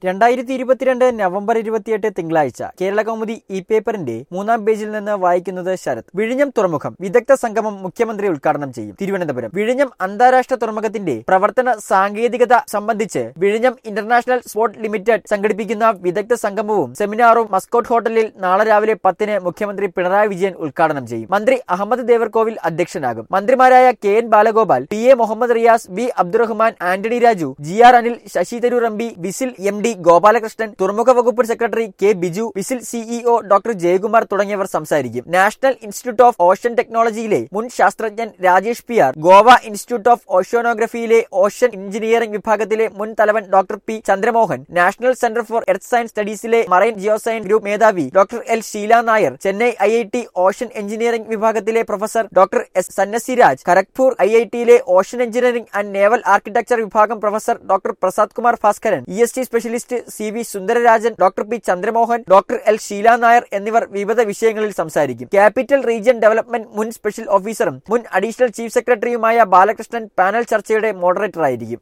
രണ്ടായിരത്തി ഇരുപത്തിരണ്ട് നവംബർ ഇരുപത്തിയെട്ട് തിങ്കളാഴ്ച കേരള കൗമുദി ഇ പേപ്പറിന്റെ മൂന്നാം പേജിൽ നിന്ന് വായിക്കുന്നത് ശരത് വിഴിഞ്ഞം തുറമുഖം വിദഗ്ധ സംഗമം മുഖ്യമന്ത്രി ഉദ്ഘാടനം ചെയ്യും തിരുവനന്തപുരം വിഴിഞ്ഞം അന്താരാഷ്ട്ര തുറമുഖത്തിന്റെ പ്രവർത്തന സാങ്കേതികത സംബന്ധിച്ച് വിഴിഞ്ഞം ഇന്റർനാഷണൽ സ്പോർട്ട് ലിമിറ്റഡ് സംഘടിപ്പിക്കുന്ന വിദഗ്ധ സംഗമവും സെമിനാറും മസ്കോട്ട് ഹോട്ടലിൽ നാളെ രാവിലെ പത്തിന് മുഖ്യമന്ത്രി പിണറായി വിജയൻ ഉദ്ഘാടനം ചെയ്യും മന്ത്രി അഹമ്മദ് ദേവർകോവിൽ അധ്യക്ഷനാകും മന്ത്രിമാരായ K N Balagopal P A Muhammad Riyas V Abdurahiman Antony Raju G R Anil Shashi Tharoor M P VISL M D Gopalakrishnan തുറമുഖ വകുപ്പ് secretary K Biju VISL CEO doctor Jayakumar തുടങ്ങിയവർ സംസാരിക്കും നാഷണൽ ഇൻസ്റ്റിറ്റ്യൂട്ട് ഓഫ് ഓഷൻ ടെക്നോളജിയിലെ മുൻ ശാസ്ത്രജ്ഞൻ Rajesh P R Goa institute of ഓഷ്യോണോഗ്രഫിയിലെ ഓഷൻ എഞ്ചിനീയറിംഗ് വിഭാഗത്തിലെ മുൻ തലവൻ doctor P Chandramohan national centre for earth science സ്റ്റഡീസിലെ മറൈൻ ജിയോസയൻസ് ഗ്രൂപ്പ് മേധാവി doctor L Sheela Nair Chennai I I T ocean engineering വിഭാഗത്തിലെ professor doctor S Sannasiraj Kharagpur I I ടിയിലെ ocean engineering and naval architecture വിഭാഗം professor doctor Prasad Kumar Bhaskaran E S T specialist C V Sundararajan doctor P Chandramohan doctor L Sheela Nair എന്നിവർ വിവിധ വിഷയങ്ങളിൽ സംസാരിക്കും capital region development മുൻ special ഓഫീസറും മുൻ അഡീഷണൽ ചീഫ് സെക്രട്ടറിയുമായ ബാലകൃഷ്ണൻ പാനൽ ചർച്ചയുടെ മോഡറേറ്റർ ആയിരിക്കും